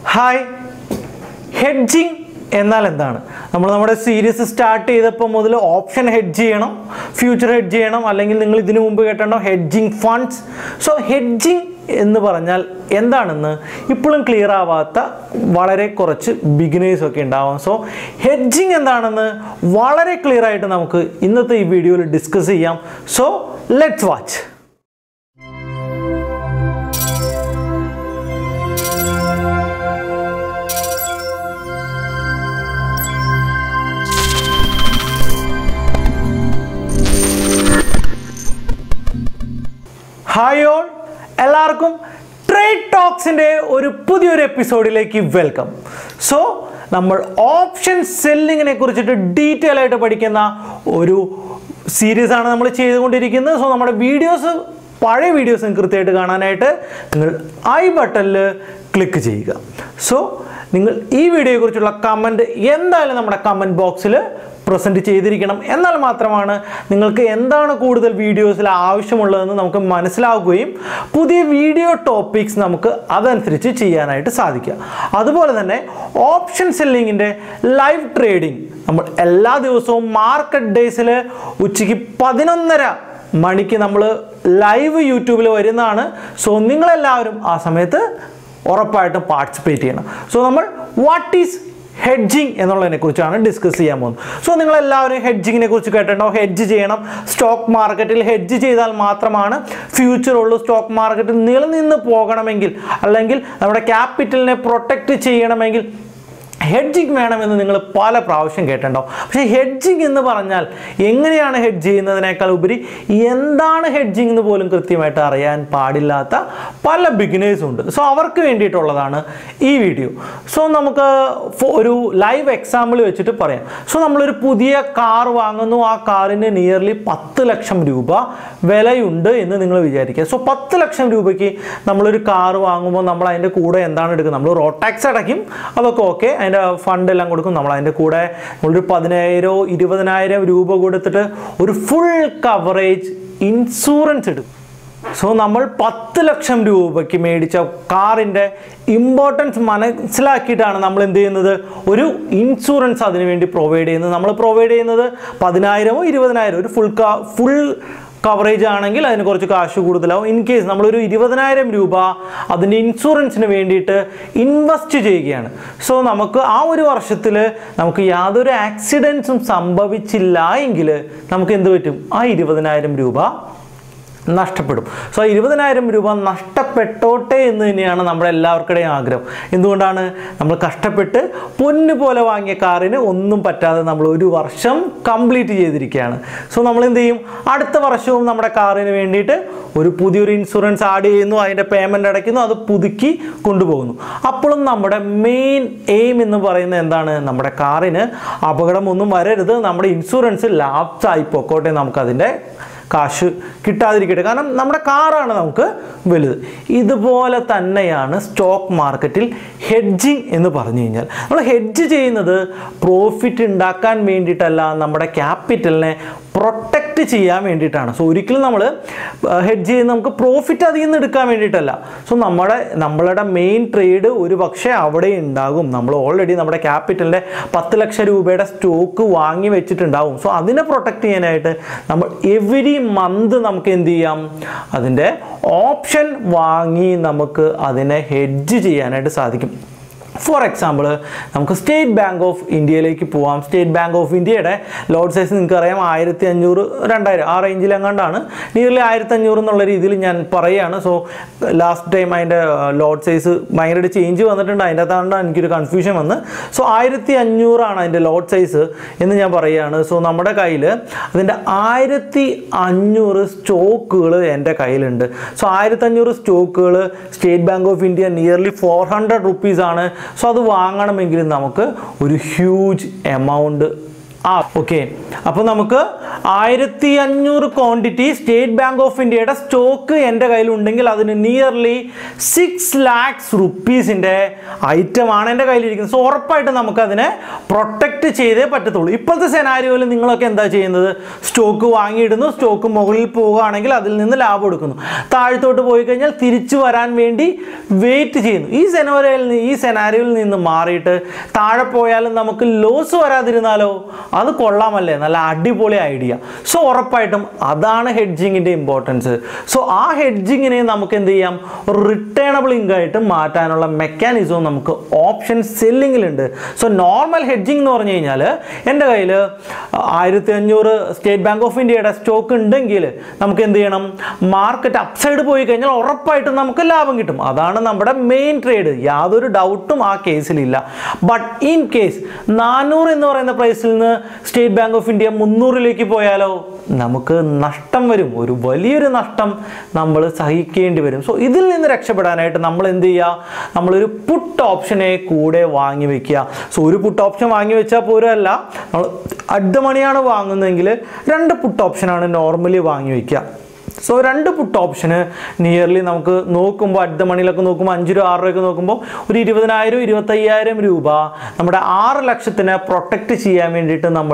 hi hedging എന്നാൽ എന്താണ് നമ്മൾ നമ്മുടെ സീരീസ് സ്റ്റാർട്ട് ചെയ്തപ്പോൾ മുതൽ ഓപ്ഷൻ ഹെഡ്ജ് ചെയ്യണം ഫ്യൂച്ചർ ഹെഡ്ജ് ചെയ്യണം അല്ലെങ്കിൽ നിങ്ങൾ ഇതിനു മുമ്പ് കേട്ടോ ഹെഡ്ജിങ് ഫണ്ട്സ് സോ ഹെഡ്ജിങ് എന്ന് പറഞ്ഞാൽ എന്താണെന്ന് ഇപ്പോഴും ക്ലിയർ ആവാത്ത വളരെ കുറച്ച് ബിഗിനേഴ്സ് ഒക്കെ ഉണ്ടാവാം സോ ഹെഡ്ജിങ് എന്താണെന്ന് വളരെ ക്ലിയർ ആയിട്ട് നമുക്ക് ഇന്നത്തെ ഈ വീഡിയോയിൽ ഡിസ്കസ് ചെയ്യാം so let's watch hi all എല്ലാവർക്കും ട്രേഡ് ടോക്സിൻ്റെ ഒരു പുതിയൊരു എപ്പിസോഡിലേക്ക് വെൽക്കം സോ നമ്മൾ ഓപ്ഷൻ സെല്ലിങ്ങിനെ കുറിച്ചിട്ട് ഡീറ്റെയിൽ ആയിട്ട് പഠിക്കുന്ന ഒരു സീരീസ് ആണ് നമ്മൾ ചെയ്തുകൊണ്ടിരിക്കുന്നത് സോ നമ്മുടെ വീഡിയോസ് പഴയ വീഡിയോസ് കൃത്യമായിട്ട് കാണാനായിട്ട് നിങ്ങൾ ഐ ബട്ടണിൽ ക്ലിക്ക് ചെയ്യുക സോ നിങ്ങൾ ഈ വീഡിയോയെക്കുറിച്ചുള്ള കമൻറ്റ് എന്തായാലും നമ്മുടെ കമൻറ്റ് ബോക്സിൽ പ്രസൻറ്റ് ചെയ്തിരിക്കണം എന്നാൽ മാത്രമാണ് നിങ്ങൾക്ക് എന്താണ് കൂടുതൽ വീഡിയോസിൽ ആവശ്യമുള്ളതെന്ന് നമുക്ക് മനസ്സിലാക്കുകയും പുതിയ വീഡിയോ ടോപ്പിക്സ് നമുക്ക് അതനുസരിച്ച് ചെയ്യാനായിട്ട് സാധിക്കുക അതുപോലെ തന്നെ ഓപ്ഷൻ സെല്ലിങ്ങിൻ്റെ ലൈവ് ട്രേഡിംഗ് നമ്മൾ എല്ലാ ദിവസവും മാർക്കറ്റ് ഡേയ്സിൽ ഉച്ചയ്ക്ക് പതിനൊന്നര മണിക്ക് നമ്മൾ ലൈവ് യൂട്യൂബിൽ വരുന്നതാണ് സോ നിങ്ങളെല്ലാവരും ആ സമയത്ത് ഉറപ്പായിട്ടും പാർട്ടിസിപ്പേറ്റ് ചെയ്യണം സോ നമ്മൾ വാട്ട് ഈസ് ഹെഡ്ജിങ് എന്നുള്ളതിനെ കുറിച്ചാണ് ഡിസ്കസ് ചെയ്യാൻ പോകുന്നത് സോ നിങ്ങൾ എല്ലാവരും ഹെഡ്ജിങ്ങിനെ കുറിച്ച് കേട്ടിട്ടുണ്ടോ ഹെഡ്ജ് ചെയ്യണം സ്റ്റോക്ക് മാർക്കറ്റിൽ ഹെഡ്ജ് ചെയ്താൽ മാത്രമാണ് ഫ്യൂച്ചർ ഉള്ളൂ സ്റ്റോക്ക് മാർക്കറ്റിൽ നിലനിന്ന് പോകണമെങ്കിൽ അല്ലെങ്കിൽ നമ്മുടെ ക്യാപിറ്റലിനെ പ്രൊട്ടക്റ്റ് ചെയ്യണമെങ്കിൽ ഹെഡ്ജിങ് വേണമെന്ന് നിങ്ങൾ പല പ്രാവശ്യം കേട്ടിട്ടുണ്ടാവും പക്ഷേ ഹെഡ്ജിങ് എന്ന് പറഞ്ഞാൽ എങ്ങനെയാണ് ഹെഡ്ജ് ചെയ്യുന്നതിനേക്കാൾ ഉപരി എന്താണ് ഹെഡ്ജിങ് എന്ന് പോലും കൃത്യമായിട്ട് അറിയാൻ പാടില്ലാത്ത പല ബിഗിനേഴ്സും ഉണ്ട് സോ അവർക്ക് വേണ്ടിയിട്ടുള്ളതാണ് ഈ വീഡിയോ സോ നമുക്ക് ഫോ- ഒരു ലൈവ് എക്സാമ്പിൾ വെച്ചിട്ട് പറയാം സോ നമ്മളൊരു പുതിയ കാർ വാങ്ങുന്നു ആ കാറിന് നിയർലി പത്ത് ലക്ഷം രൂപ വിലയുണ്ട് എന്ന് നിങ്ങൾ വിചാരിക്കുക സോ പത്ത് ലക്ഷം രൂപയ്ക്ക് നമ്മളൊരു കാർ വാങ്ങുമ്പോൾ നമ്മൾ അതിൻ്റെ കൂടെ എന്താണ് എടുക്കുന്നത് നമ്മൾ റോഡ് ടാക്സ് അടയ്ക്കും അതൊക്കെ ഓക്കെ അതിൻ്റെ ഫണ്ട് എല്ലാം കൊടുക്കും നമ്മൾ അതിൻ്റെ കൂടെ നമ്മളൊരു പതിനായിരോ ഇരുപതിനായിരം രൂപ കൊടുത്തിട്ട് ഒരു ഫുൾ കവറേജ് ഇൻഷുറൻസ് എടുക്കും സോ നമ്മൾ പത്ത് ലക്ഷം രൂപയ്ക്ക് മേടിച്ച കാറിൻ്റെ ഇമ്പോർട്ടൻസ് മനസ്സിലാക്കിയിട്ടാണ് നമ്മൾ എന്ത് ചെയ്യുന്നത് ഒരു ഇൻഷുറൻസ് അതിനു വേണ്ടി പ്രൊവൈഡ് ചെയ്യുന്നത് നമ്മൾ പ്രൊവൈഡ് ചെയ്യുന്നത് പതിനായിരമോ ഇരുപതിനായിരം ഒരു ഫുൾ ഫുൾ കവറേജ് ആണെങ്കിൽ അതിന് കുറച്ച് കാശ് കൂടുതലാവും ഇൻ കേസ് നമ്മളൊരു ഇരുപതിനായിരം രൂപ അതിൻ്റെ ഇൻഷുറൻസിന് വേണ്ടിയിട്ട് ഇൻവെസ്റ്റ് ചെയ്യുകയാണ് സോ നമുക്ക് ആ ഒരു വർഷത്തിൽ നമുക്ക് യാതൊരു ആക്സിഡൻസും സംഭവിച്ചില്ല എങ്കിൽ നമുക്ക് എന്ത് പറ്റും ആ ഇരുപതിനായിരം രൂപ നഷ്ടപ്പെടും സോ ഇരുപതിനായിരം രൂപ നഷ്ടപ്പെട്ടോട്ടെ എന്ന് തന്നെയാണ് നമ്മുടെ എല്ലാവർക്കുടെയും ആഗ്രഹം എന്തുകൊണ്ടാണ് നമ്മൾ കഷ്ടപ്പെട്ട് പൊന്നു പോലെ വാങ്ങിയ കാറിന് ഒന്നും പറ്റാതെ നമ്മൾ ഒരു വർഷം കംപ്ലീറ്റ് ചെയ്തിരിക്കുകയാണ് സോ നമ്മൾ എന്ത് ചെയ്യും അടുത്ത വർഷവും നമ്മുടെ കാറിന് വേണ്ടിയിട്ട് ഒരു പുതിയൊരു ഇൻഷുറൻസ് ആഡ് ചെയ്യുന്നു അതിൻ്റെ പേയ്മെൻ്റ് അടയ്ക്കുന്നു അത് പുതുക്കി കൊണ്ടുപോകുന്നു അപ്പോഴും നമ്മുടെ മെയിൻ എയിം എന്ന് പറയുന്നത് എന്താണ് നമ്മുടെ കാറിന് അപകടമൊന്നും വരരുത് നമ്മുടെ ഇൻഷുറൻസ് ലാപ്സ് ആയി പൊക്കോട്ടെ നമുക്കതിൻ്റെ കാശ് കിട്ടാതിരിക്കട്ടെ കാരണം നമ്മുടെ കാറാണ് നമുക്ക് വലുത് ഇതുപോലെ തന്നെയാണ് സ്റ്റോക്ക് മാർക്കറ്റിൽ ഹെഡ്ജിങ് എന്ന് പറഞ്ഞു കഴിഞ്ഞാൽ നമ്മൾ ഹെഡ്ജ് ചെയ്യുന്നത് പ്രോഫിറ്റ് ഉണ്ടാക്കാൻ വേണ്ടിയിട്ടല്ല നമ്മുടെ ക്യാപിറ്റലിനെ പ്രൊട്ടക്റ്റ് ചെയ്യാൻ വേണ്ടിയിട്ടാണ് സോ ഒരിക്കലും നമ്മൾ ഹെഡ്ജ് ചെയ്യുന്ന നമുക്ക് പ്രോഫിറ്റ് അതിൽ നിന്ന് എടുക്കാൻ വേണ്ടിയിട്ടല്ല സോ നമ്മുടെ നമ്മളുടെ മെയിൻ ട്രേഡ് ഒരു പക്ഷേ അവിടെ ഉണ്ടാകും നമ്മൾ ഓൾറെഡി നമ്മുടെ ക്യാപിറ്റലിൻ്റെ പത്ത് ലക്ഷം രൂപയുടെ സ്റ്റോക്ക് വാങ്ങി വെച്ചിട്ടുണ്ടാവും സോ അതിനെ പ്രൊട്ടക്റ്റ് ചെയ്യാനായിട്ട് നമ്മൾ എവരി മന്ത് നമുക്ക് എന്ത് ചെയ്യാം അതിൻ്റെ ഓപ്ഷൻ വാങ്ങി നമുക്ക് അതിനെ ഹെഡ്ജ് ചെയ്യാനായിട്ട് സാധിക്കും ഫോർ എക്സാമ്പിൾ നമുക്ക് സ്റ്റേറ്റ് ബാങ്ക് ഓഫ് ഇന്ത്യയിലേക്ക് പോവാം സ്റ്റേറ്റ് ബാങ്ക് ഓഫ് ഇന്ത്യയുടെ ലോഡ് സൈസ് നിങ്ങൾക്ക് അറിയാം ആയിരത്തി അഞ്ഞൂറ് രണ്ടായിരം ആ റേഞ്ചിൽ എങ്ങാണ്ടാണ് നിയർലി ആയിരത്തി അഞ്ഞൂറ് എന്നുള്ള രീതിയിൽ ഞാൻ പറയുകയാണ് സോ ലാസ്റ്റ് ടൈം അതിൻ്റെ ലോഡ് സൈസ് ഭയങ്കരമായിട്ട് ചേഞ്ച് വന്നിട്ടുണ്ട് അതിൻ്റെ അകത്താണ് എനിക്കൊരു കൺഫ്യൂഷൻ വന്ന് സോ ആയിരത്തി അഞ്ഞൂറാണ് അതിൻ്റെ ലോഡ് സൈസ് എന്ന് ഞാൻ പറയുകയാണ് സോ നമ്മുടെ കയ്യിൽ അതിൻ്റെ ആയിരത്തി അഞ്ഞൂറ് സ്റ്റോക്കുകൾ എൻ്റെ കയ്യിലുണ്ട് സോ ആയിരത്തി അഞ്ഞൂറ് സ്റ്റോക്കുകൾ State Bank of India nearly four hundred rupees so സോ അത് വാങ്ങണമെങ്കിൽ നമുക്ക് ഒരു ഹ്യൂജ് എമൗണ്ട് ആ ഓക്കെ അപ്പോൾ നമുക്ക് ആയിരത്തി അഞ്ഞൂറ് ക്വാണ്ടിറ്റി സ്റ്റേറ്റ് ബാങ്ക് ഓഫ് ഇന്ത്യയുടെ സ്റ്റോക്ക് എൻ്റെ കയ്യിലുണ്ടെങ്കിൽ അതിന് നിയർലി സിക്സ് ലാക്സ് റുപ്പീസിൻ്റെ ഐറ്റമാണ് എൻ്റെ കയ്യിലിരിക്കുന്നത് സോ ഉറപ്പായിട്ടും നമുക്കതിനെ പ്രൊട്ടക്റ്റ് ചെയ്തേ പറ്റത്തുള്ളൂ ഇപ്പോഴത്തെ സെനാരിയോയിൽ നിങ്ങളൊക്കെ എന്താ ചെയ്യുന്നത് സ്റ്റോക്ക് വാങ്ങിയിടുന്നു സ്റ്റോക്ക് മുകളിൽ പോവുകയാണെങ്കിൽ അതിൽ നിന്ന് ലാഭം എടുക്കുന്നു താഴത്തോട്ട് പോയി കഴിഞ്ഞാൽ തിരിച്ചു വരാൻ വേണ്ടി വെയിറ്റ് ചെയ്യുന്നു ഈ സെനാരിയോയിൽ നിന്ന് ഈ സെനാരിയോയിൽ നിന്ന് മാറിയിട്ട് താഴെ പോയാലും നമുക്ക് ലോസ് വരാതിരുന്നാലോ അത് കൊള്ളാമല്ലേ നല്ല അടിപൊളി ഐഡിയ സോ ഉറപ്പായിട്ടും അതാണ് ഹെഡ്ജിങ്ങിൻ്റെ ഇമ്പോർട്ടൻസ് സോ ആ ഹെഡ്ജിങ്ങിനെ നമുക്ക് എന്ത് ചെയ്യാം ഒരു റിട്ടേണബിൾ ഇൻകായിട്ട് മാറ്റാനുള്ള മെക്കാനിസവും നമുക്ക് ഓപ്ഷൻ സെല്ലിങ്ങിലുണ്ട് സോ നോർമൽ ഹെഡ്ജിങ് എന്ന് പറഞ്ഞു കഴിഞ്ഞാൽ എൻ്റെ കയ്യിൽ ആയിരത്തി അഞ്ഞൂറ് സ്റ്റേറ്റ് ബാങ്ക് ഓഫ് ഇന്ത്യയുടെ സ്റ്റോക്ക് ഉണ്ടെങ്കിൽ നമുക്ക് എന്ത് ചെയ്യണം മാർക്കറ്റ് അപ്സൈഡ് പോയി കഴിഞ്ഞാൽ ഉറപ്പായിട്ടും നമുക്ക് ലാഭം കിട്ടും അതാണ് നമ്മുടെ മെയിൻ ട്രേഡ് യാതൊരു ഡൗട്ടും ആ കേസിലില്ല ബട്ട് ഇൻ കേസ് നാനൂറ് എന്ന് പറയുന്ന പ്രൈസിൽ നിന്ന് സ്റ്റേറ്റ് ബാങ്ക് ഓഫ് ഇന്ത്യ മുന്നൂറിലേക്ക് പോയാലോ നമുക്ക് നഷ്ടം വരും ഒരു വലിയൊരു നഷ്ടം നമ്മൾ സഹിക്കേണ്ടി വരും സോ ഇതിൽ നിന്ന് രക്ഷപ്പെടാനായിട്ട് നമ്മൾ എന്ത് ചെയ്യുക നമ്മളൊരു പുട്ട് ഓപ്ഷനെ കൂടെ വാങ്ങി വെക്കുക സോ ഒരു പുട്ട് ഓപ്ഷൻ വാങ്ങി വെച്ചാൽ പോരല്ല നമ്മൾ അഡ് മണിയാണ് വാങ്ങുന്നതെങ്കിൽ രണ്ട് പുട്ട് ഓപ്ഷനാണ് നോർമലി വാങ്ങി വെക്കുക സോ രണ്ട് പുട്ട് ഓപ്ഷന് നിയർലി നമുക്ക് നോക്കുമ്പോൾ അടുത്ത മണിയിലൊക്കെ നോക്കുമ്പോൾ അഞ്ച് രൂപ ആറ് രൂപയൊക്കെ നോക്കുമ്പോൾ ഒരു ഇരുപതിനായിരം ഇരുപത്തയ്യായിരം രൂപ നമ്മുടെ ആറ് ലക്ഷത്തിനെ പ്രൊട്ടക്റ്റ് ചെയ്യാൻ വേണ്ടിയിട്ട് നമ്മൾ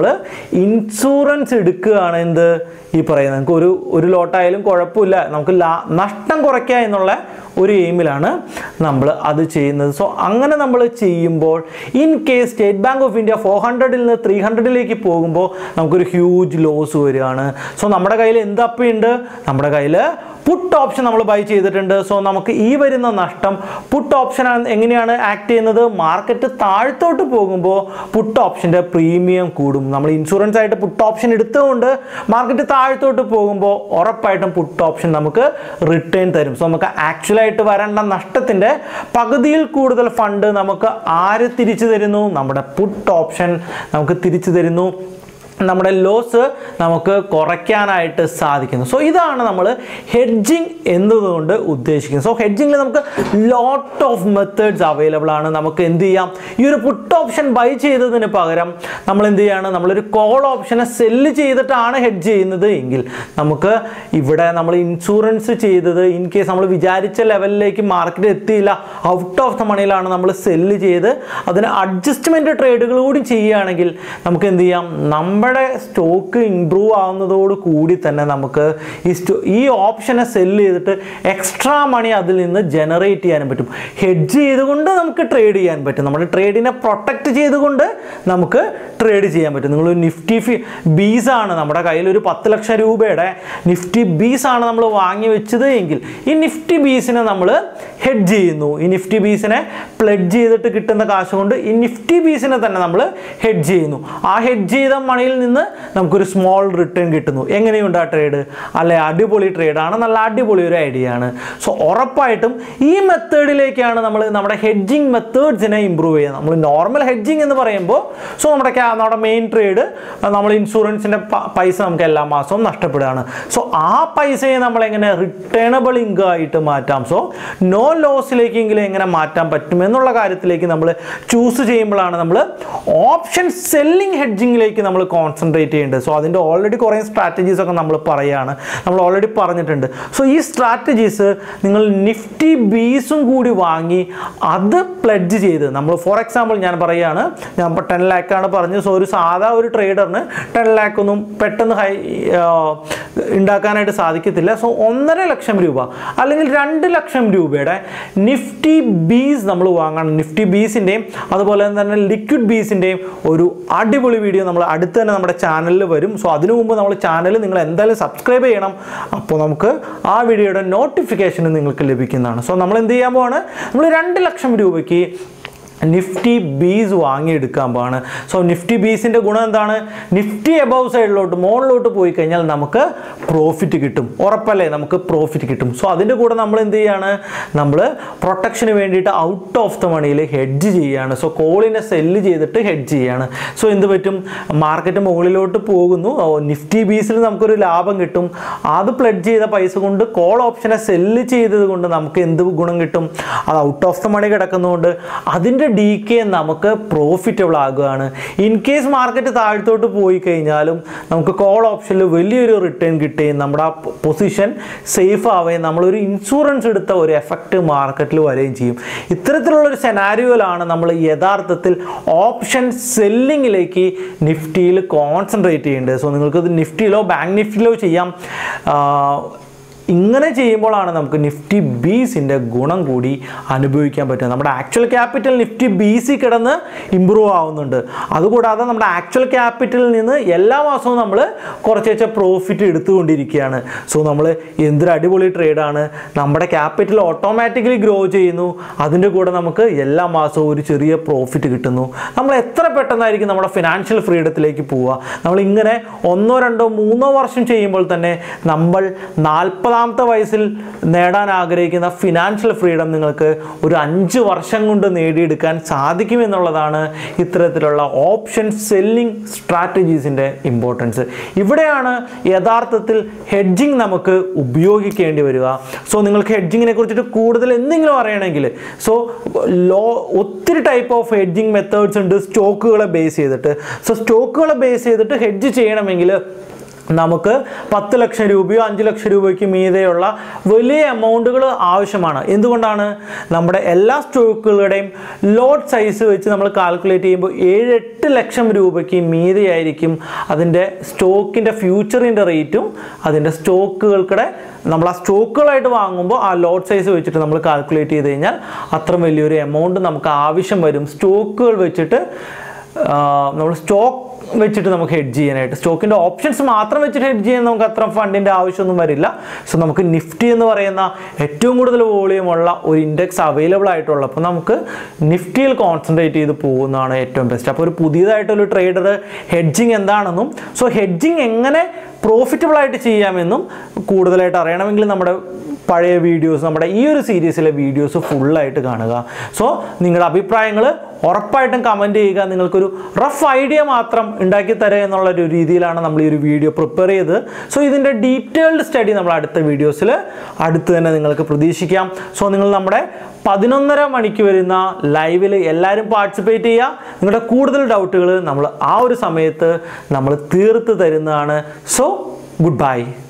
ഇൻഷുറൻസ് എടുക്കുകയാണ് എന്ത് ഈ പറയുന്നത് നമുക്ക് ഒരു ഒരു ലോട്ടായാലും കുഴപ്പമില്ല നമുക്ക് ലാ നഷ്ടം കുറയ്ക്കുക എന്നുള്ള ഒരു എയിമിലാണ് നമ്മൾ അത് ചെയ്യുന്നത് സോ അങ്ങനെ നമ്മൾ ചെയ്യുമ്പോൾ in case State Bank of India four ഹൺഡ്രഡിൽ നിന്ന് ത്രീ ഹൺഡ്രഡിലേക്ക് പോകുമ്പോൾ നമുക്കൊരു ഹ്യൂജ് ലോസ് വരികയാണ് സോ നമ്മുടെ കയ്യിൽ എന്ത് അപ്പയുണ്ട് നമ്മുടെ കയ്യിൽ പുട്ട് ഓപ്ഷൻ നമ്മൾ ബൈ ചെയ്തിട്ടുണ്ട് സോ നമുക്ക് ഈ വരുന്ന നഷ്ടം പുട്ട് ഓപ്ഷൻ എങ്ങനെയാണ് ആക്ട് ചെയ്യുന്നത് മാർക്കറ്റ് താഴത്തോട്ട് പോകുമ്പോൾ പുട്ട് ഓപ്ഷൻ്റെ പ്രീമിയം കൂടും നമ്മൾ ഇൻഷുറൻസ് ആയിട്ട് പുട്ട് ഓപ്ഷൻ എടുത്തുകൊണ്ട് മാർക്കറ്റ് താഴത്തോട്ട് പോകുമ്പോൾ ഉറപ്പായിട്ടും പുട്ട് ഓപ്ഷൻ നമുക്ക് റിട്ടേൺ തരും സോ നമുക്ക് ആക്ച്വലായിട്ട് വരേണ്ട നഷ്ടത്തിൻ്റെ പകുതിയിൽ കൂടുതൽ ഫണ്ട് നമുക്ക് ആര് തിരിച്ചു തരുന്നു നമ്മുടെ പുട്ട് ഓപ്ഷൻ നമുക്ക് തിരിച്ചു തരുന്നു നമ്മുടെ ലോസ് നമുക്ക് കുറയ്ക്കാനായിട്ട് സാധിക്കുന്നു സോ ഇതാണ് നമ്മൾ ഹെഡ്ജിങ് എന്നതുകൊണ്ട് ഉദ്ദേശിക്കുന്നത് സോ ഹെഡ്ജിങ്ങിൽ നമുക്ക് ലോട്ട് ഓഫ് മെത്തേഡ്സ് അവൈലബിൾ ആണ് നമുക്ക് എന്ത് ചെയ്യാം ഈ ഒരു പുട്ട് ഓപ്ഷൻ ബൈ ചെയ്തതിന് പകരം നമ്മൾ എന്ത് ചെയ്യാണ് നമ്മളൊരു കോൾ ഓപ്ഷനെ സെല്ല് ചെയ്തിട്ടാണ് ഹെഡ്ജ് ചെയ്യുന്നത് എങ്കിൽ നമുക്ക് ഇവിടെ നമ്മൾ ഇൻഷുറൻസ് ചെയ്തത് ഇൻ കേസ് നമ്മൾ വിചാരിച്ച ലെവലിലേക്ക് മാർക്കറ്റ് എത്തിയില്ല ഔട്ട് ഓഫ് ദ മണിയിലാണ് നമ്മൾ സെല്ല് ചെയ്ത് അതിന് അഡ്ജസ്റ്റ്മെൻറ്റ് ട്രേഡുകൾ കൂടി ചെയ്യുകയാണെങ്കിൽ നമുക്ക് എന്ത് ചെയ്യാം നമ്മുടെ സ്റ്റോക്ക് ഇമ്പ്രൂവ് ആവുന്നതോട് കൂടി തന്നെ നമുക്ക് ഈ സ്റ്റോ ഈ ഓപ്ഷനെ സെല്ല് ചെയ്തിട്ട് എക്സ്ട്രാ മണി അതിൽ നിന്ന് ജനറേറ്റ് ചെയ്യാനും പറ്റും ഹെഡ്ജ് ചെയ്തുകൊണ്ട് നമുക്ക് ട്രേഡ് ചെയ്യാൻ പറ്റും നമ്മുടെ ട്രേഡിനെ പ്രൊട്ടക്റ്റ് ചെയ്തുകൊണ്ട് നമുക്ക് ട്രേഡ് ചെയ്യാൻ പറ്റും നിങ്ങൾ നിഫ്റ്റി ഫി ബീസ് ആണ് നമ്മുടെ കയ്യിൽ ഒരു പത്ത് ലക്ഷം രൂപയുടെ നിഫ്റ്റി ബീസ് ആണ് നമ്മൾ വാങ്ങി വെച്ചത് എങ്കിൽ ഈ നിഫ്റ്റി ബീസിനെ നമ്മൾ ഹെഡ്ജ് ചെയ്യുന്നു ഈ നിഫ്റ്റി ബീസിനെ പ്ലെഡ്ജ് ചെയ്തിട്ട് കിട്ടുന്ന കാശ് കൊണ്ട് ഈ നിഫ്റ്റി ബീസിനെ തന്നെ നമ്മൾ ഹെഡ്ജ് ചെയ്യുന്നു ആ ഹെഡ്ജ് ചെയ്ത മണിയിൽ നിന്ന് നമുക്കൊരു സ്മോൾ റിട്ടേൺ കിട്ടുന്നു എങ്ങനെയുണ്ട് ആ ട്രേഡ് അല്ലെ അടിപൊളി ട്രേഡാണ് നല്ല അടിപൊളി ഒരു ഐഡിയ ആണ് സോ ഉറപ്പായിട്ടും ഈ മെത്തേഡിലേക്കാണ് നമ്മൾ നമ്മുടെ ഹെഡ്ജിങ് മെത്തേഡ്സിനെ ഇമ്പ്രൂവ് ചെയ്യുന്നത് നമ്മൾ നോർമൽ ഹെഡ്ജിങ് എന്ന് പറയുമ്പോൾ സോ നമ്മുടെ ക്യാ- നമ്മുടെ മെയിൻ ട്രേഡ് നമ്മൾ ഇൻഷുറൻസിൻ്റെ പൈസ നമുക്ക് എല്ലാ മാസവും നഷ്ടപ്പെടുകയാണ് സോ ആ പൈസയെ നമ്മൾ എങ്ങനെ റിട്ടേണബിൾ ഇൻകം ആയിട്ട് മാറ്റാം സോ നോ ലോസിലേക്കെങ്കിലും എങ്ങനെ മാറ്റാൻ പറ്റും എന്നുള്ള കാര്യത്തിലേക്ക് നമ്മൾ ചൂസ് ചെയ്യുമ്പോഴാണ് നമ്മൾ ഓപ്ഷൻ സെല്ലിംഗ് ഹെഡ്ജിങ്ങിലേക്ക് നമ്മൾ കോൺസെൻട്രേറ്റ് ചെയ്യേണ്ടത് സോ അതിൻ്റെ ഓൾറെഡി കുറേ സ്ട്രാറ്റജീസ് ഒക്കെ നമ്മൾ പറയുകയാണ് നമ്മൾ ഓൾറെഡി പറഞ്ഞിട്ടുണ്ട് സോ ഈ സ്ട്രാറ്റജീസ് നിങ്ങൾ നിഫ്റ്റി ബീസും കൂടി വാങ്ങി അത് പ്ലെഡ്ജ് ചെയ്ത് നമ്മൾ ഫോർ എക്സാമ്പിൾ ഞാൻ പറയുകയാണ് ഞാൻ ഇപ്പോൾ ടെൻ ലാക്കാണ് പറഞ്ഞത് സോ ഒരു സാധാ ഒരു ട്രേഡറിന് ടെൻ ലാക്ക് ഒന്നും പെട്ടെന്ന് ഹൈ ഉണ്ടാക്കാനായിട്ട് സാധിക്കത്തില്ല സോ ഒന്നര ലക്ഷം രൂപ അല്ലെങ്കിൽ രണ്ട് ലക്ഷം രൂപയുടെ നിഫ്റ്റി ബീസ് നമ്മൾ വാങ്ങണം നിഫ്റ്റി ബീസിൻ്റെയും അതുപോലെ തന്നെ ലിക്വിഡ് ബീസിൻ്റെയും ഒരു അടിപൊളി വീഡിയോ നമ്മൾ അടുത്ത് തന്നെ നമ്മുടെ ചാനലിൽ വരും സോ അതിനു മുമ്പ് നമ്മൾ ചാനൽ നിങ്ങൾ എന്തായാലും സബ്സ്ക്രൈബ് ചെയ്യണം അപ്പോൾ നമുക്ക് ആ വീഡിയോയുടെ നോട്ടിഫിക്കേഷൻ നിങ്ങൾക്ക് ലഭിക്കുന്നതാണ് സോ നമ്മൾ എന്ത് ചെയ്യാൻ പോവാണ് നമ്മൾ രണ്ട് ലക്ഷം രൂപയ്ക്ക് നിഫ്റ്റി ബീസ് വാങ്ങിയെടുക്കാൻ പോവാണ് സോ നിഫ്റ്റി ബീസിൻ്റെ ഗുണം എന്താണ് നിഫ്റ്റി എബവ് സൈഡിലോട്ട് മുകളിലോട്ട് പോയി കഴിഞ്ഞാൽ നമുക്ക് പ്രോഫിറ്റ് കിട്ടും ഉറപ്പല്ലേ നമുക്ക് പ്രോഫിറ്റ് കിട്ടും സോ അതിൻ്റെ കൂടെ നമ്മൾ എന്ത് ചെയ്യാണ് നമ്മൾ പ്രൊട്ടക്ഷന് വേണ്ടിയിട്ട് ഔട്ട് ഓഫ് ദ മണിയിൽ ഹെഡ്ജ് ചെയ്യാണ് സോ കോളിനെ സെല്ല് ചെയ്തിട്ട് ഹെഡ്ജ് ചെയ്യാണ് സോ എന്ത് പറ്റും മാർക്കറ്റ് മുകളിലോട്ട് പോകുന്നു ഓ, നിഫ്റ്റി ബീസിൽ നമുക്കൊരു ലാഭം കിട്ടും അത് പ്ലഡ് ചെയ്ത പൈസ കൊണ്ട് കോൾ ഓപ്ഷനെ സെല്ല് ചെയ്തത് കൊണ്ട് നമുക്ക് എന്ത് ഗുണം കിട്ടും അത് ഔട്ട് ഓഫ് ദ മണി കിടക്കുന്നതുകൊണ്ട് അതിൻ്റെ ഡി കെ നമുക്ക് പ്രോഫിറ്റബിൾ ആകുകയാണ് ഇൻ കേസ് മാർക്കറ്റ് താഴത്തോട്ട് പോയി കഴിഞ്ഞാലും നമുക്ക് കോൾ ഓപ്ഷനിൽ വലിയൊരു റിട്ടേൺ കിട്ടുകയും നമ്മുടെ ആ പൊസിഷൻ സേഫ് ആവുകയും നമ്മളൊരു ഇൻഷുറൻസ് എടുത്ത ഒരു എഫക്റ്റ് മാർക്കറ്റിൽ വരികയും ചെയ്യും ഇത്തരത്തിലുള്ള ഒരു സെനാരിയോയിലാണ് നമ്മൾ യഥാർത്ഥത്തിൽ ഓപ്ഷൻ സെല്ലിങ്ങിലേക്ക് നിഫ്റ്റിയിൽ കോൺസെൻട്രേറ്റ് ചെയ്യേണ്ടത് സോ നിങ്ങൾക്ക് ഇത് നിഫ്റ്റിയിലോ ബാങ്ക് നിഫ്റ്റിയിലോ ചെയ്യാം ആ, ഇങ്ങനെ ചെയ്യുമ്പോഴാണ് നമുക്ക് നിഫ്റ്റി ബീസിൻ്റെ ഗുണം കൂടി അനുഭവിക്കാൻ പറ്റുക നമ്മുടെ actual capital Nifty B C കിടന്ന് ഇമ്പ്രൂവ് ആവുന്നുണ്ട് അതുകൂടാതെ നമ്മുടെ ആക്ച്വൽ ക്യാപിറ്റലിൽ നിന്ന് എല്ലാ മാസവും നമ്മൾ കുറച്ച് പ്രോഫിറ്റ് എടുത്തുകൊണ്ടിരിക്കുകയാണ് സോ നമ്മൾ എന്തൊരു അടിപൊളി ട്രേഡാണ് നമ്മുടെ ക്യാപിറ്റൽ ഓട്ടോമാറ്റിക്കലി ഗ്രോ ചെയ്യുന്നു അതിൻ്റെ കൂടെ നമുക്ക് എല്ലാ മാസവും ഒരു ചെറിയ പ്രോഫിറ്റ് കിട്ടുന്നു നമ്മൾ എത്ര പെട്ടെന്നായിരിക്കും നമ്മുടെ ഫിനാൻഷ്യൽ ഫ്രീഡത്തിലേക്ക് പോവുക നമ്മൾ ഇങ്ങനെ ഒന്നോ രണ്ടോ മൂന്നോ വർഷം ചെയ്യുമ്പോൾ തന്നെ നമ്മൾ നാൽപ്പതാമത്തെ വയസ്സിൽ നേടാൻ ആഗ്രഹിക്കുന്ന ഫിനാൻഷ്യൽ ഫ്രീഡം നിങ്ങൾക്ക് ഒരു അഞ്ച് വർഷം കൊണ്ട് നേടിയെടുക്കാൻ സാധിക്കുമെന്നുള്ളതാണ് ഇത്തരത്തിലുള്ള ഓപ്ഷൻ സെല്ലിംഗ് സ്ട്രാറ്റജീസിൻ്റെ ഇമ്പോർട്ടൻസ് ഇവിടെയാണ് യഥാർത്ഥത്തിൽ ഹെഡ്ജിങ് നമുക്ക് ഉപയോഗിക്കേണ്ടി വരിക സോ നിങ്ങൾക്ക് ഹെഡ്ജിങ്ങിനെ കുറിച്ചിട്ട് കൂടുതൽ എന്തെങ്കിലും അറിയണമെങ്കിൽ സോ ലോ ഒത്തിരി ടൈപ്പ് ഓഫ് ഹെഡ്ജിങ് മെത്തേഡ്സ് ഉണ്ട് സ്റ്റോക്കുകളെ ബേസ് ചെയ്തിട്ട് സോ സ്റ്റോക്കുകളെ ബേസ് ചെയ്തിട്ട് ഹെഡ്ജ് ചെയ്യണമെങ്കിൽ നമുക്ക് പത്ത് ലക്ഷം രൂപയോ അഞ്ച് ലക്ഷം രൂപയ്ക്ക് മീതെയുള്ള വലിയ എമൗണ്ടുകൾ ആവശ്യമാണ് എന്തുകൊണ്ടാണ് നമ്മുടെ എല്ലാ സ്റ്റോക്കുകളുടെയും ലോട്ട് സൈസ് വെച്ച് നമ്മൾ കാൽക്കുലേറ്റ് ചെയ്യുമ്പോൾ ഏഴ് എട്ട് ലക്ഷം രൂപയ്ക്ക് മീതെയായിരിക്കും അതിൻ്റെ സ്റ്റോക്കിൻ്റെ ഫ്യൂച്ചറിൻ്റെ റേറ്റും അതിൻ്റെ സ്റ്റോക്കുകൾക്കിടെ നമ്മൾ ആ സ്റ്റോക്കുകളായിട്ട് വാങ്ങുമ്പോൾ ആ ലോട്ട് സൈസ് വെച്ചിട്ട് നമ്മൾ കാൽക്കുലേറ്റ് ചെയ്ത് കഴിഞ്ഞാൽ അത്ര വലിയൊരു എമൗണ്ട് നമുക്ക് ആവശ്യം വരും സ്റ്റോക്കുകൾ വെച്ചിട്ട് നമ്മൾ സ്റ്റോക്ക് വെച്ചിട്ട് നമുക്ക് ഹെഡ് ചെയ്യാനായിട്ട് സ്റ്റോക്കിൻ്റെ ഓപ്ഷൻസ് മാത്രം വെച്ചിട്ട് ഹെഡ് ചെയ്യാൻ നമുക്ക് അത്ര ഫണ്ടിൻ്റെ ആവശ്യമൊന്നും വരില്ല സോ നമുക്ക് നിഫ്റ്റി എന്ന് പറയുന്ന ഏറ്റവും കൂടുതൽ വോളിയമുള്ള ഒരു ഇൻഡെക്സ് അവൈലബിൾ ആയിട്ടുള്ളപ്പോൾ നമുക്ക് നിഫ്റ്റിയിൽ കോൺസെൻട്രേറ്റ് ചെയ്ത് പോകുന്നതാണ് ഏറ്റവും ബെസ്റ്റ് അപ്പോൾ ഒരു പുതിയതായിട്ടൊരു ട്രേഡർ ഹെഡ്ജിങ് എന്താണെന്നും സോ ഹെഡ്ജിങ് എങ്ങനെ പ്രോഫിറ്റബിൾ ആയിട്ട് ചെയ്യാമെന്നും കൂടുതലായിട്ട് അറിയണമെങ്കിൽ നമ്മുടെ പഴയ വീഡിയോസ് നമ്മുടെ ഈ ഒരു സീരീസിലെ വീഡിയോസ് ഫുള്ളായിട്ട് കാണുക സോ നിങ്ങളുടെ അഭിപ്രായങ്ങൾ ഉറപ്പായിട്ടും കമൻറ്റ് ചെയ്യുക നിങ്ങൾക്കൊരു റഫ് ഐഡിയ മാത്രം ഉണ്ടാക്കി തരുക എന്നുള്ള ഒരു രീതിയിലാണ് നമ്മൾ ഈ ഒരു വീഡിയോ പ്രിപ്പയർ ചെയ്തത് സോ ഇതിൻ്റെ ഡീറ്റെയിൽഡ് സ്റ്റഡി നമ്മൾ അടുത്ത വീഡിയോസിൽ അടുത്ത് തന്നെ നിങ്ങൾക്ക് പ്രതീക്ഷിക്കാം സോ നിങ്ങൾ നമ്മുടെ പതിനൊന്നര മണിക്ക് വരുന്ന ലൈവിൽ എല്ലാവരും പാർട്ടിസിപ്പേറ്റ് ചെയ്യുക നിങ്ങളുടെ കൂടുതൽ ഡൗട്ടുകൾ നമ്മൾ ആ ഒരു സമയത്ത് നമ്മൾ തീർത്ത് തരുന്നതാണ് സോ ഗുഡ് ബൈ